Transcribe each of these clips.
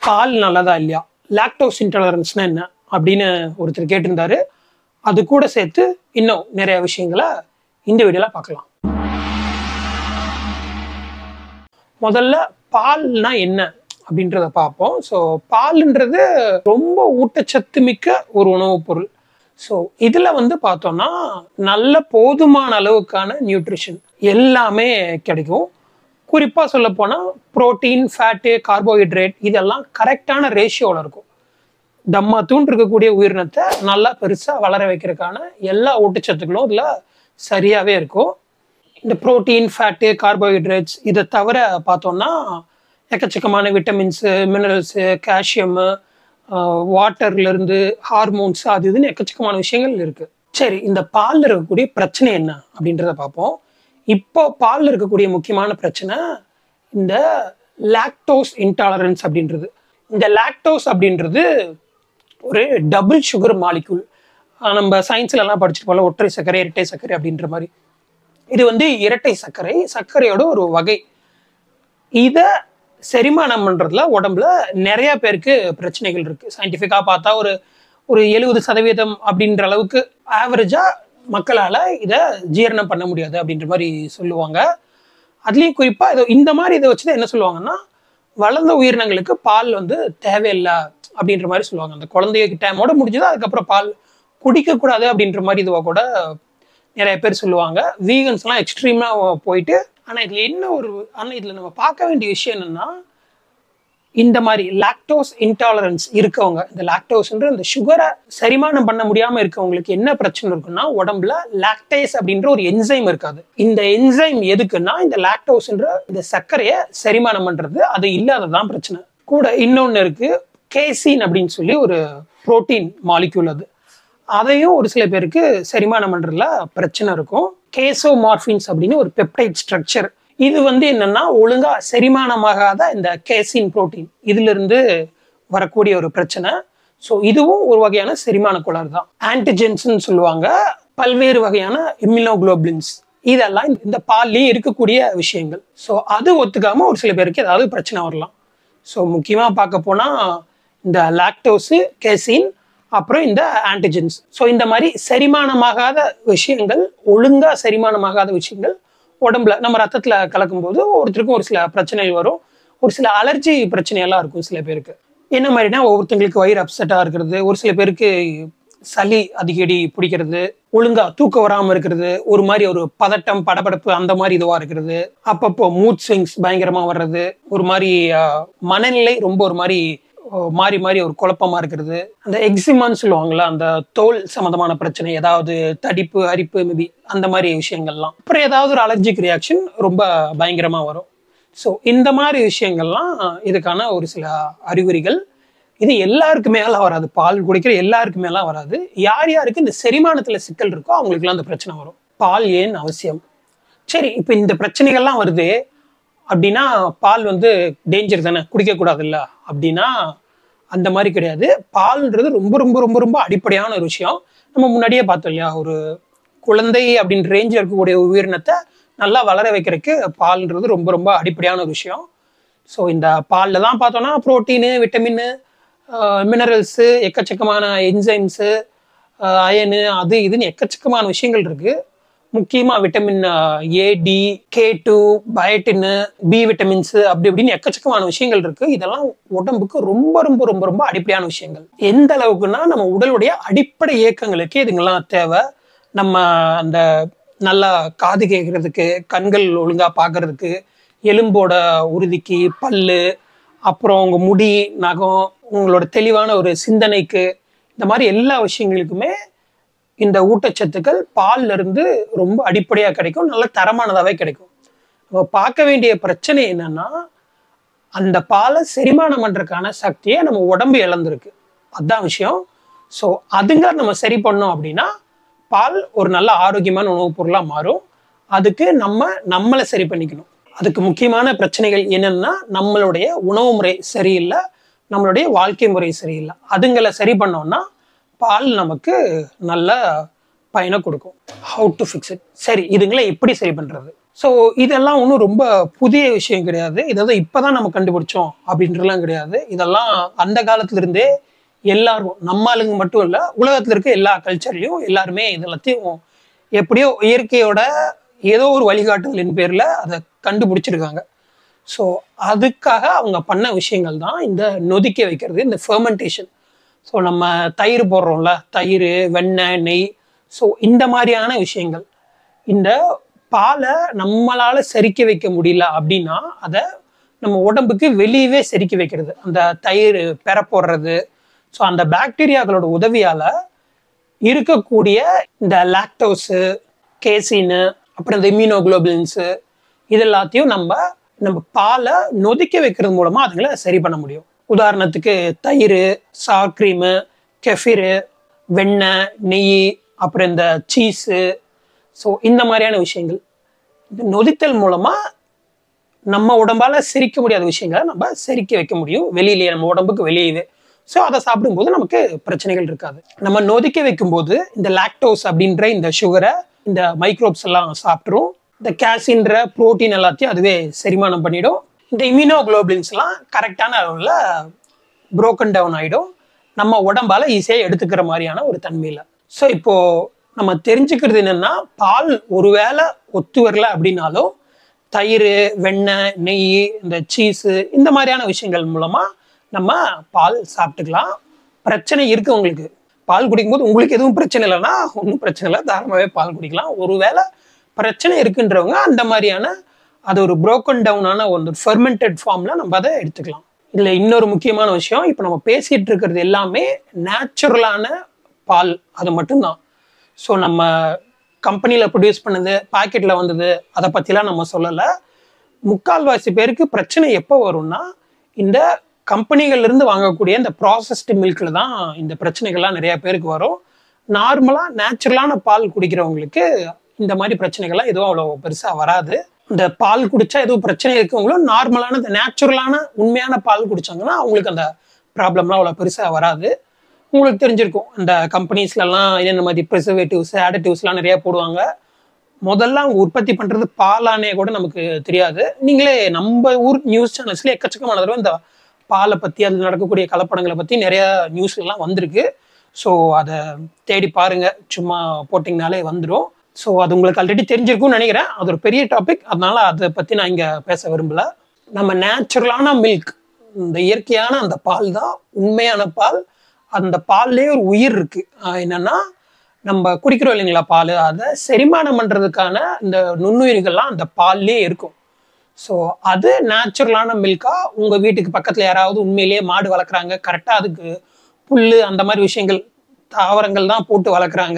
பால் நல்லதா இல்லையா லாக்டோஸ் இன்டாலரன்ஸ்னா என்ன அப்படின்னு ஒருத்தர் கேட்டிருந்தாரு அது கூட சேர்த்து இன்னும் நிறைய விஷயங்களை இந்த வீடியோல பார்க்கலாம் முதல்ல பால்னா என்ன அப்படின்றத பார்ப்போம் ஸோ பால்ன்றது ரொம்ப ஊட்டச்சத்து மிக்க ஒரு உணவுப் பொருள் ஸோ இதில் வந்து பார்த்தோம்னா நல்ல போதுமான அளவுக்கான நியூட்ரிஷன் எல்லாமே கிடைக்கும் குறிப்பாக சொல்ல போனால் ப்ரோட்டீன் ஃபேட்டு கார்போஹைட்ரேட் இதெல்லாம் கரெக்டான ரேஷியோவில் இருக்கும் தம்மா தூண் இருக்கக்கூடிய உயிரினத்தை நல்லா பெருசாக வளர வைக்கிறதுக்கான எல்லா ஊட்டச்சத்துக்களும் இதில் சரியாகவே இருக்கும் இந்த ப்ரோட்டீன் ஃபேட்டு கார்போஹைட்ரேட்ஸ் இதை தவிர பார்த்தோம்னா எக்கச்சக்கமான விட்டமின்ஸு மினரல்ஸு கால்சியம்மு வாட்டர்லேருந்து ஹார்மோன்ஸ் அது இதுன்னு எக்கச்சக்கமான விஷயங்கள் இருக்குது சரி இந்த பாலில் இருக்கக்கூடிய பிரச்சனை என்ன அப்படின்றத பார்ப்போம் இப்போ பாலில் இருக்கக்கூடிய முக்கியமான பிரச்சனை இந்த லாக்டோஸ் இன்டாலரன்ஸ் அப்படின்றது இந்த லாக்டோஸ் அப்படின்றது ஒரு டபுள் சுகர் மாலிக்யூல் நம்ம சயின்ஸ்ல எல்லாம் படிச்சுட்டு போல ஒற்றை சர்க்கரை இரட்டை சர்க்கரை அப்படின்ற மாதிரி இது வந்து இரட்டை சர்க்கரை சர்க்கரையோட ஒரு வகை இதை செரிமானம் பண்றதுல உடம்புல நிறைய பேருக்கு பிரச்சனைகள் இருக்கு சயின்டிஃபிக்கா பார்த்தா ஒரு ஒரு எழுபது சதவீதம் அப்படின்ற அளவுக்கு ஆவரேஜா மக்களால இதை ஜீரணம் பண்ண முடியாது அப்படின்ற மாதிரி சொல்லுவாங்க அதுலேயும் குறிப்பா இது இந்த மாதிரி இதை வச்சு என்ன சொல்லுவாங்கன்னா வளர்ந்த உயிரினங்களுக்கு பால் வந்து தேவையில்லை அப்படின்ற மாதிரி சொல்லுவாங்க அந்த குழந்தைக்கு டைமோட முடிஞ்சது அதுக்கப்புறம் பால் குடிக்கக்கூடாது அப்படின்ற மாதிரி இதுவாக கூட நிறைய பேர் சொல்லுவாங்க வீகன்ஸ்லாம் எக்ஸ்ட்ரீமாக போயிட்டு ஆனால் இதில் என்ன ஒரு ஆனால் இதில் நம்ம பார்க்க வேண்டிய விஷயம் என்னென்னா இந்த மாதிரி லாக்டோஸ் இன்டாலரன்ஸ் இருக்கவங்க இந்த லாக்டோஸ்ன்ற இந்த சுகரை செரிமானம் பண்ண முடியாமல் இருக்கவங்களுக்கு என்ன பிரச்சனை இருக்குன்னா உடம்புல லாக்டேஸ் அப்படின்ற ஒரு என்சைம் இருக்காது இந்த என்சைம் எதுக்குன்னா இந்த லாக்டோஸ்ன்ற இந்த சர்க்கரையை செரிமானம் பண்ணுறது அது இல்லாததான் பிரச்சனை கூட இன்னொன்று இருக்கு கேசின் அப்படின்னு சொல்லி ஒரு புரோட்டீன் மாலிக்யூல் அது அதையும் ஒரு சில பேருக்கு செரிமானம் பண்றதுல பிரச்சனை இருக்கும் கேசோமார்பின்ஸ் அப்படின்னு ஒரு பெப்டைட் ஸ்ட்ரக்சர் இது வந்து என்னன்னா ஒழுங்கா செரிமானமாகாத இந்த கேசின் புரோட்டீன் இதுல இருந்து வரக்கூடிய ஒரு பிரச்சனை ஸோ இதுவும் ஒரு வகையான செரிமான கோளாறு தான் ஆன்டிஜென்ஸ்னு சொல்லுவாங்க பல்வேறு வகையான இம்யூனோகுளோபிளின்ஸ் இதெல்லாம் இந்த பால்லையும் இருக்கக்கூடிய விஷயங்கள் ஸோ அது ஒத்துக்காம ஒரு சில பேருக்கு ஏதாவது பிரச்சனை வரலாம் ஸோ முக்கியமாக பார்க்க போனால் இந்த லாக்டோஸு கேசின் அப்புறம் இந்த ஆன்டிஜென்ஸ் ஸோ இந்த மாதிரி செரிமானமாகாத விஷயங்கள் ஒழுங்காக செரிமானமாகாத விஷயங்கள் உடம்புல நம்ம ரத்தத்தில் கலக்கும்போது ஒருத்தருக்கும் ஒரு சில பிரச்சனைகள் வரும் ஒரு சில அலர்ஜி பிரச்சனையெல்லாம் இருக்கும் சில பேருக்கு என்ன மாதிரினா ஒவ்வொருத்தங்களுக்கு வயிறு அப்செட்டாக இருக்கிறது ஒரு சில பேருக்கு சளி அடிக்கடி பிடிக்கிறது ஒழுங்கா தூக்கம் வராமல் இருக்கிறது ஒரு மாதிரி ஒரு பதட்டம் படபடப்பு அந்த மாதிரி இதுவாக இருக்கிறது அப்பப்போ மூட் ஸ்விங்ஸ் பயங்கரமாக வர்றது ஒரு மாதிரி மனநிலை ரொம்ப ஒரு மாதிரி மாறி மாறி ஒரு குழப்பமா இருக்கிறது அந்த எக்ஸிமான்னு சொல்லுவாங்கல்ல அந்த தோல் சம்மந்தமான பிரச்சனை ஏதாவது தடிப்பு அரிப்பு மேபி அந்த மாதிரி விஷயங்கள்லாம் அப்புறம் ஏதாவது ஒரு அலர்ஜிக் ரியாக்ஷன் ரொம்ப பயங்கரமா வரும் ஸோ இந்த மாதிரி விஷயங்கள்லாம் இதுக்கான ஒரு சில அறிகுறிகள் இது எல்லாருக்குமே எல்லாம் வராது பால் குடிக்கிற எல்லாருக்குமே எல்லாம் வராது யார் யாருக்கு இந்த செரிமானத்துல சிக்கல் இருக்கோ அவங்களுக்குலாம் அந்த பிரச்சனை வரும் பால் ஏன் அவசியம் சரி இப்போ இந்த பிரச்சனைகள்லாம் வருது அப்படின்னா பால் வந்து டேஞ்சர் தானே குடிக்கக்கூடாதுல்ல அப்படின்னா அந்த மாதிரி கிடையாது பால்ன்றது ரொம்ப ரொம்ப ரொம்ப ரொம்ப அடிப்படையான ஒரு விஷயம் நம்ம முன்னாடியே பார்த்தோம் இல்லையா ஒரு குழந்தை அப்படின்ற ரேஞ்சில் இருக்கக்கூடிய உயிரினத்தை நல்லா வளர வைக்கிறதுக்கு பால்ன்றது ரொம்ப ரொம்ப அடிப்படையான ஒரு விஷயம் ஸோ இந்த பாலில் தான் பார்த்தோன்னா ப்ரோட்டீனு விட்டமின்னு மினரல்ஸு எக்கச்சக்கமான என்சைம்ஸு அயனு அது இதுன்னு எக்கச்சக்கமான விஷயங்கள் இருக்குது முக்கியமாக vitamin A D K two biotin B vitamins அப்படி இப்படின்னு எக்கச்சக்கமான விஷயங்கள் இருக்கு இதெல்லாம் உடம்புக்கு ரொம்ப ரொம்ப ரொம்ப ரொம்ப அடிப்படையான விஷயங்கள் எந்த அளவுக்குன்னா நம்ம உடலுடைய அடிப்படை இயக்கங்களுக்கு இதுங்கெல்லாம் தேவை நம்ம அந்த நல்லா காது கேட்கறதுக்கு கண்கள் ஒழுங்கா பார்க்கறதுக்கு எலும்போட உறுதிக்கு பல்லு அப்புறம் உங்க முடி நகம் உங்களோட தெளிவான ஒரு சிந்தனைக்கு இந்த மாதிரி எல்லா விஷயங்களுக்குமே இந்த ஊட்டச்சத்துக்கள் பால்ல இருந்து ரொம்ப அடிப்படையா கிடைக்கும் நல்ல தரமானதாவே கிடைக்கும் நம்ம பார்க்க வேண்டிய பிரச்சனை என்னன்னா அந்த பாலை செரிமானம் பண்றதுக்கான சக்தியை நம்ம உடம்பு இழந்திருக்கு அதுதான் விஷயம் ஸோ அதுங்க நம்ம சரி பண்ணோம் அப்படின்னா பால் ஒரு நல்ல ஆரோக்கியமான உணவுப் பொருளாக மாறும் அதுக்கு நம்ம நம்மளை சரி பண்ணிக்கணும் அதுக்கு முக்கியமான பிரச்சனைகள் என்னன்னா நம்மளுடைய உணவு முறை சரியில்லை நம்மளுடைய வாழ்க்கை முறை சரியில்லை அதுங்களை சரி பண்ணோம்னா பால் நமக்கு நல்ல பயனை கொடுக்கும் ஹவு டு ஃபிக்ஸ் இட் சரி இதுங்களை எப்படி சரி பண்ணுறது ஸோ இதெல்லாம் ஒன்றும் ரொம்ப புதிய விஷயம் கிடையாது இதை இப்போதான் நம்ம கண்டுபிடிச்சோம் அப்படின்றலாம் கிடையாது இதெல்லாம் அந்த காலத்துல இருந்தே எல்லாரும் நம்ம ஆளுங்க மட்டும் இல்லை உலகத்தில் இருக்க எல்லா கல்ச்சர்லையும் எல்லாருமே இது எல்லாத்தையும் எப்படியோ இயற்கையோட ஏதோ ஒரு வழிகாட்டுதலின் பேரில் அதை கண்டுபிடிச்சிருக்காங்க ஸோ அதுக்காக அவங்க பண்ண விஷயங்கள் தான் இந்த நொதிக்க வைக்கிறது இந்த ஃபெர்மெண்டேஷன் ஸோ நம்ம தயிர் போடுறோம்ல தயிர் வெண்ணெய் நெய் ஸோ இந்த மாதிரியான விஷயங்கள் இந்த பாலை நம்மளால செரிக்க வைக்க முடியல அப்படின்னா அதை நம்ம உடம்புக்கு வெளியவே செரிக்க வைக்கிறது அந்த தயிர் பெற போடுறது ஸோ அந்த பாக்டீரியாக்களோட உதவியால இருக்கக்கூடிய இந்த லாக்டோஸு கேசின்னு அப்புறம் இந்த இம்யூனோகுளோபின்ஸு இது எல்லாத்தையும் நம்ம நம்ம பாலை நொதிக்க வைக்கிறது மூலமா அதுங்களை சரி பண்ண முடியும் உதாரணத்துக்கு தயிர் சார் க்ரீமு கெஃபிரு வெண்ணெய் நெய் அப்புறம் இந்த சீஸு ஸோ இந்த மாதிரியான விஷயங்கள் இந்த நொதித்தல் மூலமா நம்ம உடம்பால செரிக்க முடியாத விஷயங்களை நம்ம செரிக்க வைக்க முடியும் வெளியிலேயே நம்ம உடம்புக்கு வெளியவே ஸோ அதை சாப்பிடும்போது நமக்கு பிரச்சனைகள் இருக்காது நம்ம நொதிக்க வைக்கும்போது இந்த லாக்டோஸ் அப்படின்ற இந்த சுகரை இந்த மைக்ரோப்ஸ் எல்லாம் சாப்பிட்ரும் இந்த கேசின்ற புரோட்டீன் எல்லாத்தையும் அதுவே செரிமானம் பண்ணிடும் இந்த இம்யூனோகுளோபின்ஸ் எல்லாம் கரெக்டான அளவில் புரோக்கன் டவுன் ஆகிடும் நம்ம உடம்பால ஈஸியாக எடுத்துக்கிற மாதிரியான ஒரு தன்மையில் ஸோ இப்போ நம்ம தெரிஞ்சுக்கிறது என்னன்னா பால் ஒருவேளை ஒத்து வரல அப்படின்னாலும் தயிர் வெண்ணெய் நெய் இந்த சீஸு இந்த மாதிரியான விஷயங்கள் மூலமா நம்ம பால் சாப்பிட்டுக்கலாம் பிரச்சனை இருக்கு உங்களுக்கு பால் குடிக்கும்போது உங்களுக்கு எதுவும் பிரச்சனை இல்லைன்னா ஒன்றும் பிரச்சனை இல்லை தாராளமாகவே பால் குடிக்கலாம் ஒருவேளை பிரச்சனை இருக்குன்றவங்க அந்த மாதிரியான அது ஒரு புரோக்கன் டவுனான ஒரு ஃபெர்மெண்டட் ஃபார்ம்ல நம்ம அதை எடுத்துக்கலாம் இதில் இன்னொரு முக்கியமான விஷயம் இப்போ நம்ம பேசிட்டு இருக்கிறது எல்லாமே நேச்சுரலான பால் அது மட்டும்தான் ஸோ நம்ம கம்பெனியில் ப்ரொடியூஸ் பண்ணது பாக்கெட்டில் வந்தது அதை பற்றிலாம் நம்ம சொல்லலை முக்கால்வாசி பேருக்கு பிரச்சனை எப்போ வரும்னா இந்த கம்பெனிகள்ல இருந்து வாங்கக்கூடிய இந்த ப்ராசஸ்டு மில்க்ல தான் இந்த பிரச்சனைகள்லாம் நிறைய பேருக்கு வரும் நார்மலாக நேச்சுரலான பால் குடிக்கிறவங்களுக்கு இந்த மாதிரி பிரச்சனைகள்லாம் எதுவும் அவ்வளோ பெருசாக வராது இந்த பால் குடிச்சா எதுவும் பிரச்சனை இருக்கவங்களும் நார்மலான இந்த நேச்சுரலான உண்மையான பால் குடிச்சாங்கன்னா அவங்களுக்கு அந்த ப்ராப்ளம்லாம் அவ்வளோ பெருசாக வராது உங்களுக்கு தெரிஞ்சிருக்கும் இந்த கம்பெனிஸ்லலாம் என்னென்ன மாதிரி ப்ரிசர்வேட்டிவ்ஸ் ஆடிட்டிவ்ஸ்லாம் நிறைய போடுவாங்க முதல்ல அவங்க உற்பத்தி பண்ணுறது பாலானே கூட நமக்கு தெரியாது நீங்களே நம்ம ஊர் நியூஸ் சேனல்ஸ்ல எக்கச்சக்கமான தடவை இந்த பாலை பற்றி அதில் நடக்கக்கூடிய கலப்படங்களை பற்றி நிறைய நியூஸ்லாம் வந்திருக்கு ஸோ அதை தேடி பாருங்க சும்மா போட்டிங்கனாலே வந்துடும் ஸோ அது உங்களுக்கு ஆல்ரெடி தெரிஞ்சிருக்கும்னு நினைக்கிறேன் அது ஒரு பெரிய டாபிக் அதனால அதை பற்றி நான் இங்கே பேச விரும்பல நம்ம நேச்சுரலான மில்க் இந்த இயற்கையான அந்த பால் தான் உண்மையான பால் அந்த பால்லே ஒரு உயிர் இருக்கு ஆஹ் என்னன்னா நம்ம குடிக்கிறோம் இல்லைங்களா பால் அதை செரிமானம் பண்ணுறதுக்கான இந்த நுண்ணுயிர்கள்லாம் அந்த பால்லே இருக்கும் ஸோ அது நேச்சுரலான மில்கா உங்கள் வீட்டுக்கு பக்கத்தில் யாராவது உண்மையிலேயே மாடு வளர்க்குறாங்க கரெக்டாக அதுக்கு புல் அந்த மாதிரி விஷயங்கள் தாவரங்கள் தான் போட்டு வளர்க்குறாங்க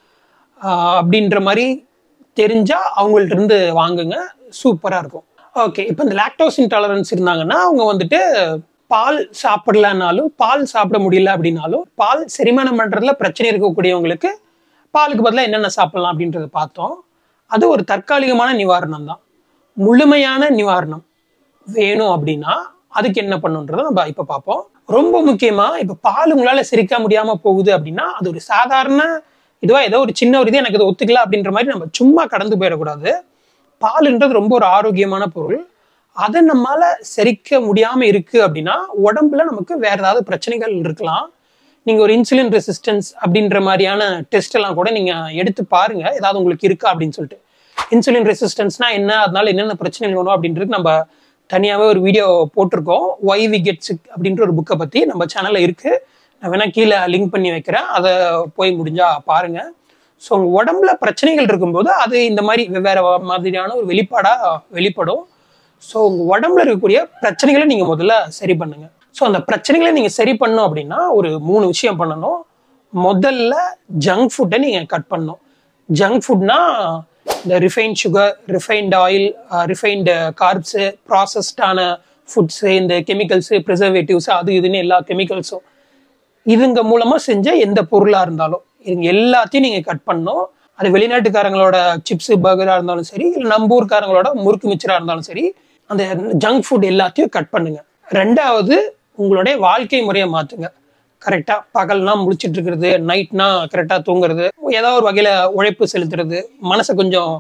ஆஹ் அப்படின்ற மாதிரி தெரிஞ்சால் அவங்கள்ட்ட இருந்து வாங்குங்க சூப்பராக இருக்கும் ஓகே இப்போ இந்த லாக்டோஸ் இன்டாலரன்ஸ் இருந்தாங்கன்னா அவங்க வந்துட்டு பால் சாப்பிடலனாலும் பால் சாப்பிட முடியல அப்படின்னாலும் பால் செரிமானம் பண்ணுறதுல பிரச்சனை இருக்கக்கூடியவங்களுக்கு பாலுக்கு பதிலாக என்னென்ன சாப்பிடலாம் அப்படின்றத பார்த்தோம் அது ஒரு தற்காலிகமான நிவாரணம் தான் முழுமையான நிவாரணம் வேணும் அப்படின்னா அதுக்கு என்ன பண்ணுன்றதை நம்ம இப்போ பார்ப்போம் ரொம்ப முக்கியமாக இப்போ பால் உங்களால் செரிக்க முடியாமல் போகுது அப்படின்னா அது ஒரு சாதாரண இதுவா ஏதோ ஒரு சின்ன ஒரு இது எனக்கு இது ஒத்துக்கல அப்படின்ற மாதிரி நம்ம சும்மா கடந்து போயிடக்கூடாது பாலுன்றது ரொம்ப ஒரு ஆரோக்கியமான பொருள் அதை நம்மால செரிக்க முடியாம இருக்கு அப்படின்னா உடம்புல நமக்கு வேற ஏதாவது பிரச்சனைகள் இருக்கலாம் நீங்க ஒரு இன்சுலின் ரெசிஸ்டன்ஸ் அப்படின்ற மாதிரியான டெஸ்ட் எல்லாம் கூட நீங்க எடுத்து பாருங்க ஏதாவது உங்களுக்கு இருக்கா அப்படின்னு சொல்லிட்டு இன்சுலின் ரெசிஸ்டன்ஸ்னா என்ன அதனால என்னென்ன பிரச்சனைகள் வரும் அப்படின்றது நம்ம தனியாகவே ஒரு வீடியோ போட்டிருக்கோம் ஒய் வி கெட் சிக் அப்படின்ற ஒரு புக்கை பற்றி நம்ம சேனலில் இருக்குது நான் வேணால் கீழே லிங்க் பண்ணி வைக்கிறேன் அதை போய் முடிஞ்சா பாருங்க ஸோ உங்கள் உடம்புல பிரச்சனைகள் இருக்கும்போது அது இந்த மாதிரி வெவ்வேறு மாதிரியான ஒரு வெளிப்பாடாக வெளிப்படும் ஸோ உங்கள் உடம்புல இருக்கக்கூடிய பிரச்சனைகளை நீங்கள் முதல்ல சரி பண்ணுங்க ஸோ அந்த பிரச்சனைகளை நீங்கள் சரி பண்ணணும் அப்படின்னா ஒரு மூணு விஷயம் பண்ணணும் முதல்ல ஜங்க் ஃபுட்டை நீங்கள் கட் பண்ணணும் ஜங்க் ஃபுட்னா இந்த refined sugar refined oil refined carbs ப்ராசஸ்டான ஃபுட்ஸு இந்த கெமிக்கல்ஸு ப்ரிசர்வேட்டிவ்ஸ் அது இதுன்னு எல்லா கெமிக்கல்ஸும் இதுங்க மூலமா செஞ்ச எந்த பொருளா இருந்தாலும் இதுங்க எல்லாத்தையும் நீங்க கட் பண்ணணும் அது வெளிநாட்டுக்காரங்களோட சிப்ஸ் பர்கரா இருந்தாலும் சரி இல்லை நம்ம ஊர்க்காரங்களோட முறுக்கு மிச்சரா இருந்தாலும் சரி அந்த ஜங்க் ஃபுட் எல்லாத்தையும் கட் பண்ணுங்க ரெண்டாவது உங்களுடைய வாழ்க்கை முறையை மாத்துங்க கரெக்டாக பகல்னா முழிச்சிட்டு இருக்கிறது நைட்னா கரெக்டாக தூங்குறது ஏதாவது ஒரு வகையில் உழைப்பு செலுத்துறது மனசை கொஞ்சம்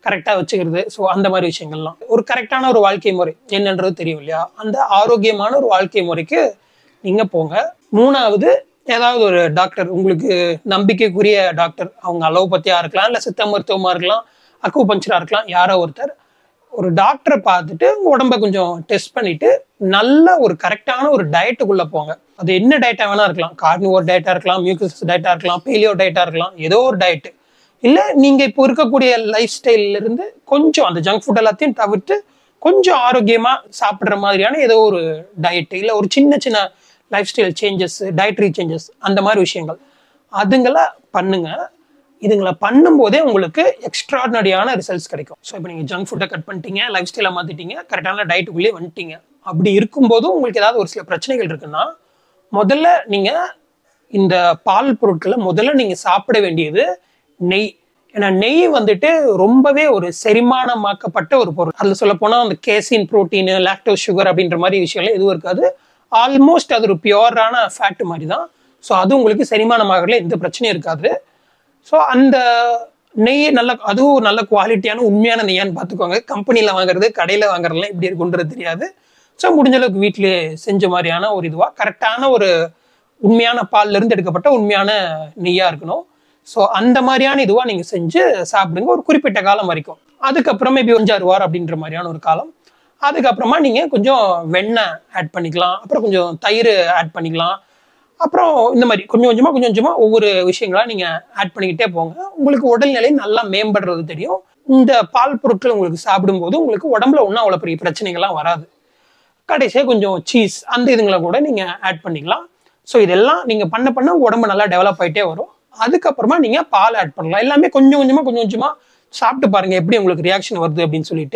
கரெக்டாக வச்சுக்கிறது ஸோ அந்த மாதிரி விஷயங்கள்லாம் ஒரு கரெக்டான ஒரு வாழ்க்கை முறை என்னன்றது தெரியும் இல்லையா அந்த ஆரோக்கியமான ஒரு வாழ்க்கை முறைக்கு நீங்கள் போங்க மூணாவது ஏதாவது ஒரு டாக்டர் உங்களுக்கு நம்பிக்கைக்குரிய டாக்டர் அவங்க அலோபத்தியாக இருக்கலாம் இல்லை சித்த மருத்துவமாக இருக்கலாம் அக்கு பஞ்சராக இருக்கலாம் யாரோ ஒருத்தர் ஒரு டாக்டரை பார்த்துட்டு உங்க உடம்ப கொஞ்சம் டெஸ்ட் பண்ணிட்டு நல்ல ஒரு கரெக்டான ஒரு டயட்டுக்குள்ள போங்க அது என்ன டயட்டா வேணா இருக்கலாம் கார்னிவோர் டயட்டா இருக்கலாம் மியூக்கஸ் டயட்டா இருக்கலாம் பேலியோ டயட்டா இருக்கலாம் ஏதோ ஒரு டயட்டு இல்ல நீங்க இப்போ இருக்கக்கூடிய லைஃப் ஸ்டைல்ல இருந்து கொஞ்சம் அந்த ஜங்க் ஃபுட் எல்லாத்தையும் தவிர்த்து கொஞ்சம் ஆரோக்கியமா சாப்பிடுற மாதிரியான ஏதோ ஒரு டயட் இல்ல ஒரு சின்ன சின்ன lifestyle changes dietary changes அந்த மாதிரி விஷயங்கள் அதுங்களை பண்ணுங்க இதுங்களை பண்ணும்போதே உங்களுக்கு எக்ஸ்ட்ராடினரியான ரிசல்ட்ஸ் கிடைக்கும் ஸோ இப்போ நீங்கள் ஜங்க் ஃபுட்டை கட் பண்ணிட்டீங்க லைஃப் ஸ்டைலை மாற்றிட்டீங்க கரெக்டான டயட்டுக்குள்ளேயே வந்துட்டீங்க அப்படி இருக்கும்போது உங்களுக்கு ஏதாவது ஒரு சில பிரச்சனைகள் இருக்குன்னா முதல்ல நீங்கள் இந்த பால் பொருட்களை முதல்ல நீங்கள் சாப்பிட வேண்டியது நெய் ஏன்னா நெய் வந்துட்டு ரொம்பவே ஒரு செரிமானமாக்கப்பட்ட ஒரு பொருள் அதில் சொல்ல போனால் அந்த கேசின் புரோட்டீன் லாக்டோஸ் சுகர் அப்படின்ற மாதிரி விஷயம்லாம் எதுவும் இருக்காது ஆல்மோஸ்ட் அது ஒரு பியோரான ஃபேட் மாதிரி தான் ஸோ அது உங்களுக்கு செரிமானமாகறதுல எந்த பிரச்சனையும் இருக்காது ஸோ அந்த நெய் நல்ல அதுவும் நல்ல குவாலிட்டியான உண்மையான நெய்யான்னு பார்த்துக்கோங்க கம்பெனியில் வாங்குறது கடையில் வாங்குறதுலாம் எப்படி இருக்குன்றது தெரியாது ஸோ முடிஞ்ச அளவுக்கு வீட்டிலே செஞ்ச மாதிரியான ஒரு இதுவாக கரெக்டான ஒரு உண்மையான பால்ல இருந்து எடுக்கப்பட்ட உண்மையான நெய்யாக இருக்கணும் ஸோ அந்த மாதிரியான இதுவாக நீங்கள் செஞ்சு சாப்பிடுங்க ஒரு குறிப்பிட்ட காலம் வரைக்கும் அதுக்கப்புறம் மேபி அஞ்சாறு வாரம் அப்படின்ற மாதிரியான ஒரு காலம் அதுக்கப்புறமா நீங்கள் கொஞ்சம் வெண்ணெய் ஆட் பண்ணிக்கலாம் அப்புறம் கொஞ்சம் தயிர் ஆட் பண்ணிக்கலாம் அப்புறம் இந்த மாதிரி கொஞ்சம் கொஞ்சமாக கொஞ்சம் கொஞ்சமாக ஒவ்வொரு விஷயங்களா நீங்கள் ஆட் பண்ணிக்கிட்டே போங்க உங்களுக்கு உடல்நிலை நல்லா மேம்படுறது தெரியும் இந்த பால் பொருட்கள் உங்களுக்கு சாப்பிடும்போது உங்களுக்கு உடம்புல ஒன்றும் அவ்வளோ பெரிய பிரச்சனைகள்லாம் வராது கடைசியாக கொஞ்சம் சீஸ் அந்த இதுங்களை கூட நீங்கள் ஆட் பண்ணிக்கலாம் ஸோ இதெல்லாம் நீங்கள் பண்ண பண்ண உங்க உடம்பு நல்லா டெவலப் ஆகிட்டே வரும் அதுக்கப்புறமா நீங்கள் பால் ஆட் பண்ணலாம் எல்லாமே கொஞ்சம் கொஞ்சமாக கொஞ்சம் கொஞ்சமாக சாப்பிட்டு பாருங்கள் எப்படி உங்களுக்கு ரியாக்ஷன் வருது அப்படின்னு சொல்லிட்டு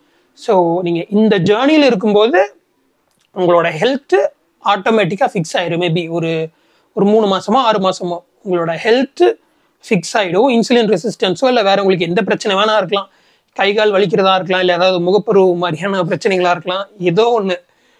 ஸோ நீங்கள் இந்த ஜேர்னியில் இருக்கும்போது உங்களோட ஹெல்த்து ஆட்டோமேட்டிக்காக ஃபிக்ஸ் ஆயிடும் மேபி ஒரு ஒரு மூணு மாசமோ ஆறு மாசமோ உங்களோட ஹெல்த்து ஃபிக்ஸ் ஆகிடும் இன்சுலின் ரெசிஸ்டன்ஸோ இல்லை வேற உங்களுக்கு எந்த பிரச்சனை வேணா இருக்கலாம் கை கால் வலிக்கிறதா இருக்கலாம் இல்லை ஏதாவது முகப்பருவு மாதிரியான பிரச்சனைகளா இருக்கலாம் ஏதோ ஒன்று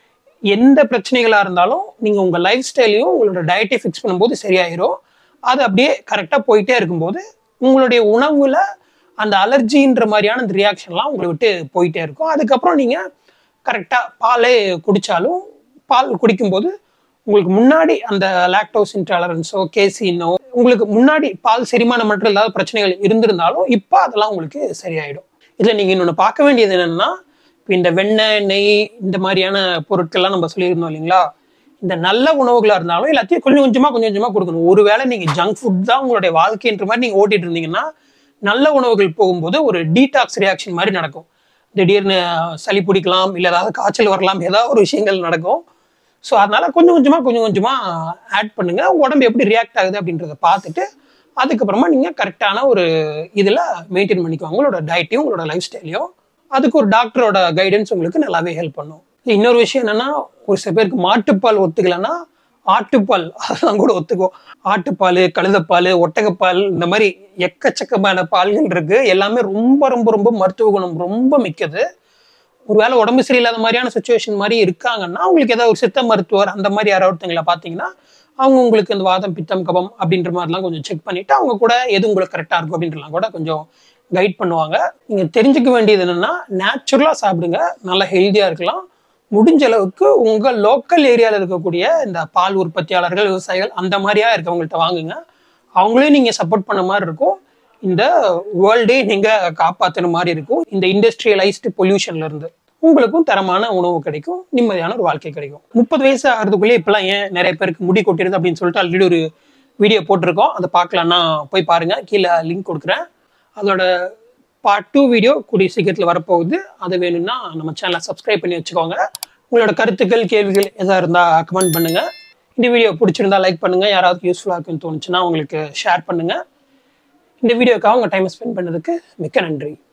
எந்த பிரச்சனைகளாக இருந்தாலும் நீங்கள் உங்கள் லைஃப் ஸ்டைலையும் உங்களோட டயட்டை ஃபிக்ஸ் பண்ணும்போது சரியாயிரும் அது அப்படியே கரெக்டாக போயிட்டே இருக்கும்போது உங்களுடைய உணவுல அந்த அலர்ஜின்ற மாதிரியான அந்த ரியாக்ஷன்லாம் உங்களை விட்டு போயிட்டே இருக்கும் அதுக்கப்புறம் நீங்கள் கரெக்டாக பாலே குடித்தாலும் பால் குடிக்கும்போது உங்களுக்கு முன்னாடி அந்த லாக்டோஸ் இன்டாலரன்ஸோ கேசினோ உங்களுக்கு முன்னாடி பால் செரிமானம் மற்றும் ஏதாவது பிரச்சனைகள் இருந்திருந்தாலும் இப்போ அதெல்லாம் உங்களுக்கு சரியாயிடும் இதில் நீங்கள் இன்னொன்று பார்க்க வேண்டியது என்னென்னா இப்போ இந்த வெண்ணெய் நெய் இந்த மாதிரியான பொருட்கள்லாம் நம்ம சொல்லியிருந்தோம் இல்லைங்களா இந்த நல்ல உணவுகளாக இருந்தாலும் எல்லாத்தையும் கொஞ்சம் கொஞ்சமாக கொஞ்சம் கொஞ்சமாக கொடுக்கணும் ஒருவேளை நீங்கள் ஜங்க் ஃபுட் தான் உங்களுடைய வாழ்க்கைன்ற மாதிரி நீங்கள் ஓட்டிட்டு இருந்தீங்கன்னா நல்ல உணவுகள் போகும்போது ஒரு டீடாக்ஸ் ரியாக்ஷன் மாதிரி நடக்கும் திடீர்னு சளி பிடிக்கலாம் இல்லை ஏதாவது காய்ச்சல் வரலாம் ஏதாவது ஒரு விஷயங்கள் நடக்கும் ஸோ அதனால கொஞ்சம் கொஞ்சமாக கொஞ்சம் கொஞ்சமாக ஆட் பண்ணுங்க உடம்பு எப்படி ரியாக்ட் ஆகுது அப்படின்றத பார்த்துட்டு அதுக்கப்புறமா நீங்கள் கரெக்டான ஒரு இதில் மெயின்டைன் பண்ணிக்கோங்க உங்களோட டயட்டையும் உங்களோட லைஃப் ஸ்டைலையும் அதுக்கு ஒரு டாக்டரோட கைடன்ஸ் உங்களுக்கு நல்லாவே ஹெல்ப் பண்ணும் இன்னொரு விஷயம் என்னன்னா ஒரு சில பேருக்கு மாட்டுப்பால் ஒத்துக்கலைன்னா ஆட்டுப்பால் அதெல்லாம் கூட ஒத்துக்கும் ஆட்டுப்பால் கழுதப்பால் ஒட்டகப்பால் இந்த மாதிரி எக்கச்சக்கமான பால்கள் இருக்கு எல்லாமே ரொம்ப ரொம்ப ரொம்ப மருத்துவ குணம் ரொம்ப மிக்கது ஒருவேளை உடம்பு சரியில்லாத மாதிரியான சுச்சுவேஷன் மாதிரி இருக்காங்கன்னா உங்களுக்கு ஏதாவது ஒரு சித்த மருத்துவர் அந்த மாதிரி யாராவது ஒருத்தங்களை பார்த்தீங்கன்னா அவங்க உங்களுக்கு இந்த வாதம் பித்தம் கபம் அப்படின்ற மாதிரிலாம் கொஞ்சம் செக் பண்ணிட்டு அவங்க கூட எது உங்களுக்கு கரெக்டாக இருக்கும் அப்படின்றலாம் கூட கொஞ்சம் கைட் பண்ணுவாங்க நீங்கள் தெரிஞ்சுக்க வேண்டியது என்னன்னா நேச்சுரலாக சாப்பிடுங்க நல்லா ஹெல்த்தியாக இருக்கலாம் முடிஞ்ச அளவுக்கு உங்கள் லோக்கல் ஏரியாவில் இருக்கக்கூடிய இந்த பால் உற்பத்தியாளர்கள் விவசாயிகள் அந்த மாதிரியா இருக்கவங்கள்ட்ட வாங்குங்க அவங்களையும் நீங்கள் சப்போர்ட் பண்ண மாதிரி இருக்கும் இந்த வேர்ல்டே நீங்கள் காப்பாற்றுன மாதிரி இருக்கும் இந்த இண்டஸ்ட்ரியலைஸ்டு பொல்யூஷன்ல இருந்து உங்களுக்கும் தரமான உணவு கிடைக்கும் நிம்மதியான ஒரு வாழ்க்கை கிடைக்கும் முப்பது வயசு ஆகிறதுக்குள்ளே இப்பெல்லாம் ஏன் நிறைய பேருக்கு முடி கொட்டிடுது அப்படின்னு சொல்லிட்டு ஆல்ரெடி ஒரு வீடியோ போட்டிருக்கோம் அதை பார்க்கலான்னா போய் பாருங்க கீழே லிங்க் கொடுக்குறேன் அதோட பார்ட் டூ வீடியோ கூடிய சீக்கிரத்தில் வரப்போகுது அது வேணும்னா நம்ம சேனலை சப்ஸ்கிரைப் பண்ணி வச்சுக்கோங்க உங்களோட கருத்துக்கள் கேள்விகள் எதாக இருந்தால் கமெண்ட் பண்ணுங்க இந்த வீடியோ பிடிச்சிருந்தா லைக் பண்ணுங்க யாராவது யூஸ்ஃபுல்லாக இருக்குன்னு தோணுச்சுன்னா உங்களுக்கு ஷேர் பண்ணுங்க இந்த வீடியோக்காக உங்கள் டைம் ஸ்பெண்ட் பண்ணதுக்கு மிக்க நன்றி